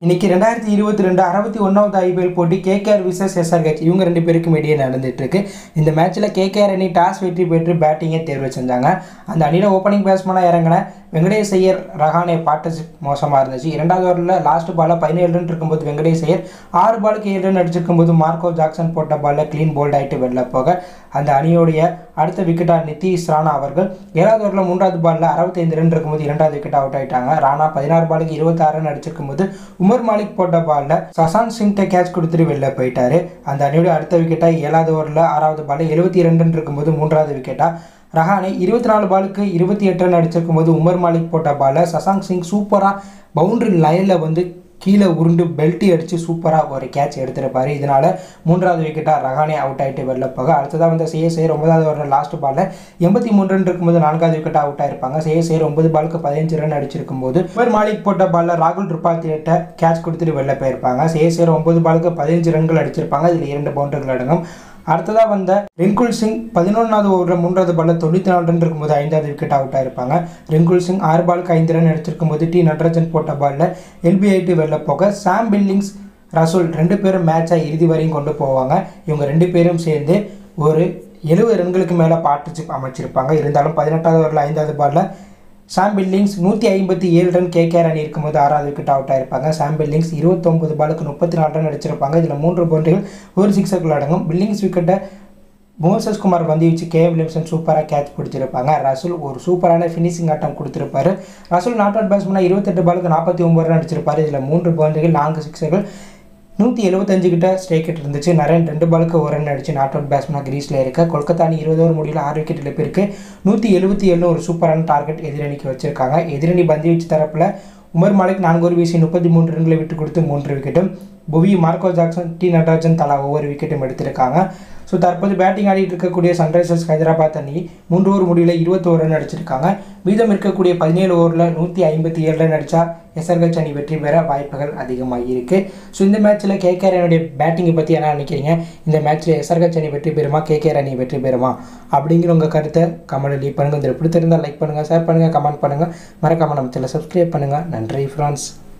இன்னைக்கு ரெண்டாயிரத்தி இருபத்தி ரெண்டு அறுபத்தி ஒன்றாவது ஐபிஎல் போட்டி கேகேஆர் விசஸ் எஸ்ஆர்ஹெச் இவங்க ரெண்டு பேருக்கும் இடையே நடந்துட்டு இருக்கு இந்த மேட்ச்சில் கேகேஆர் அணி டாஸ் வெற்றி பெற்று பேட்டிங்கை தேர்வு செஞ்சாங்க அந்த அணியில் ஓப்பனிங் பேட்ஸ்மேனாக இறங்கின வெங்கடேஷ் ஐயர் ரஹானே பார்ட்னர்ஷிப் மோசமாக இருந்துச்சு இரண்டாவது ஓவரில் லாஸ்ட் பாலில் பதினேழு ரன் இருக்கும்போது வெங்கடேஷ் ஐயர் ஆறு பாலுக்கு ஏழு ரன் அடிச்சிருக்கும் போது மார்க்கோ ஜாக்சன் போட்ட பாலில் க்ளீன் போல்ட் ஆகிட்டு வெளில போக அந்த அணியோடைய அடுத்த விக்கெட்டாக நிதிஷ் ராணா அவர்கள் ஏழாவது ஓவரில் மூன்றாவது பாலில் அறுபத்தைந்து ரன் இருக்கும்போது இரண்டாவது விக்கெட் அவுட் ஆயிட்டாங்க ராணா பதினாறு பாலுக்கு இருபத்தாறு ரன் அடிச்சிருக்கும் போது உமர் மாலிக் போட்ட பாலில் சசாந்த் சிங்ட்ட கேட்ச் கொடுத்துட்டு வெளில போயிட்டாரு அந்த அணியோட அடுத்த விக்கெட்டாக ஏழாவது ஓவரில் ஆறாவது பாலில் எழுபத்தி ரெண்டு ரன் இருக்கும்போது மூன்றாவது விக்கெட்டாக ரஹானே இருபத்தி நாலு பாலுக்கு இருபத்தி எட்டு ரன் அடிச்சிருக்கும் போது உமர் மாலிக் போட்ட பாலில் சசாங்க் சிங் சூப்பராக பவுண்டரி லைனில் வந்து கீழே உருண்டு பெல்ட்டி அடித்து சூப்பராக ஒரு கேட்ச் எடுத்திருப்பாரு இதனால் மூன்றாவது விக்கெட்டாக ரஹானே அவுட் ஆகிட்டு வெளில போக அடுத்ததாக வந்து சிஎஸ்ஐர் ஒன்பதாவது ஓவர் லாஸ்ட் பாலில் எண்பத்தி மூணு ரன் இருக்கும்போது நான்காவது விக்கெட்டாக அவுட் ஆயிருப்பாங்க சிஎஸ்ஐர் ஒன்பது பாலுக்கு பதினஞ்சு ரன் அடிச்சிருக்கும் போது உமர் மாலிக் போட்ட பாலில் ராகுல் த்ரிபாத்தியிட்ட கேட்ச் கொடுத்துட்டு வெளில போயிருப்பாங்க சிஎஸ்ஐர் ஒன்பது பாலுக்கு பதினஞ்சு ரன்கள் அடிச்சிருப்பாங்க இதில் இரண்டு பவுண்டர்கள் அடங்கும் அடுத்ததாக வந்த ரிங்குல் சிங் பதினொன்றாவது ஓவரில் மூன்றாவது பாலில் தொண்ணூற்றி நாலு ரன் இருக்கும்போது ஐந்தாவது விக்கெட் அவுட் ஆயிருப்பாங்க ரிங்குல் சிங் ஆறு பாலுக்கு ஐந்து ரன் அடிச்சிருக்கும் போது டி நடராஜன் போட்ட பாலில் எல்பிஐடி வெளில போக சாம் பில்லிங்ஸ் ரசூல் ரெண்டு பேரும் மேட்சை இறுதி வரையும் கொண்டு போவாங்க இவங்க ரெண்டு பேரும் சேர்ந்து ஒரு எழுபது ரன்களுக்கு மேலே பார்ட்னர்ஷிப் அமைச்சிருப்பாங்க இருந்தாலும் பதினெட்டாவது ஓவரில் ஐந்தாவது பாலில் சாம் பில்லிங்ஸ் நூற்றி ஐம்பத்தி ஏழு ரன் கேகேஆர் அணி இருக்கும்போது ஆறாவது விக்கெட் அவுட் ஆயிருப்பாங்க சாம் பில்லிங்ஸ் இருபத்தொம்பது பாலுக்கு முப்பத்தி நாலு ரன் அடிச்சிருப்பாங்க இதில் மூன்று பவுண்டரிகள் ஒரு சிக்ஸர்கள் அடங்கும் பில்லிங்ஸ் விக்கெட்டை மோசஸ் குமார் வந்து வச்சு கே வில்லியம்சன் சூப்பராக கேட்ச் பிடிச்சிருப்பாங்க ரசூல் ஒரு சூப்பரான ஃபினிஷிங் ஆட்டம் கொடுத்துருப்பாரு ரசூல் நாட் அவுட் பேட்ஸ்மேனாக இருபத்தெட்டு பாலுக்கு நாற்பத்தி ஒம்பது ரன் அடிச்சிருப்பாரு இதில் மூன்று பவுண்டரிகள் நான்கு சிக்ஸர்கள் நூற்றி எழுபத்தஞ்சு கிட்ட ஸ்ட்ரைக் ரேட் இருந்துச்சு நரேன் ரெண்டு பாலுக்கு ஒரு ரன் அடிச்சு நாட் அவுட் பேட்ஸ்மேனாக கிரீஸில் இருக்க கொல்கத்தா அணி இருபது ஓவர் முடியல ஆறு விக்கெட் இழப்பிற்கு நூற்றி எழுபத்தி ஏழு ஒரு சூப்பரான டார்கெட் எதிரணிக்கு வச்சிருக்காங்க எதிரணி பந்து வீச்சு தரப்பில் உமர் மாலிக் நான்கு ஒரு வீசி முப்பத்தி மூன்று ரன்களை விட்டு கொடுத்து மூன்று விக்கெட்டும் புவி மார்க்கோ ஜாக்சன் டி நடராஜன் தலா ஒவ்வொரு விக்கெட்டும் எடுத்திருக்காங்க ஸோ தற்போது பேட்டிங் ஆடிட்டு இருக்கக்கூடிய சன்ரைசர்ஸ் ஹைதராபாத் அணி மூன்று ஓவர் முடிவில் இருபத்தோரு ரன் அடிச்சிருக்காங்க மீதம் இருக்கக்கூடிய பதினேழு ஓவரில் நூற்றி ஐம்பத்தி ஏழு ரன் அடித்தா எஸ்ஆர்ஹெச் அணி வெற்றி பெற வாய்ப்புகள் அதிகமாக இருக்குது ஸோ இந்த மேட்ச்சில் கேகேஆர் அணியுடைய பேட்டிங்கை பற்றி என்ன நினைக்கிறீங்க இந்த மேட்ச்சில் எஸ்ஆர்ஹெச் அணி வெற்றி பெறுமா கேகேஆர் அணி வெற்றி பெறுமா அப்படிங்கிற உங்கள் கருத்தை கமெண்ட் லீவ் பண்ணுங்கள் இதில் பிடித்திருந்தால் லைக் பண்ணுங்கள் ஷேர் பண்ணுங்கள் கமெண்ட் பண்ணுங்கள் மறக்காமல் நம்ம சேனலை சப்ஸ்கிரைப் பண்ணுங்கள் நன்றி ஃப்ரெண்ட்ஸ்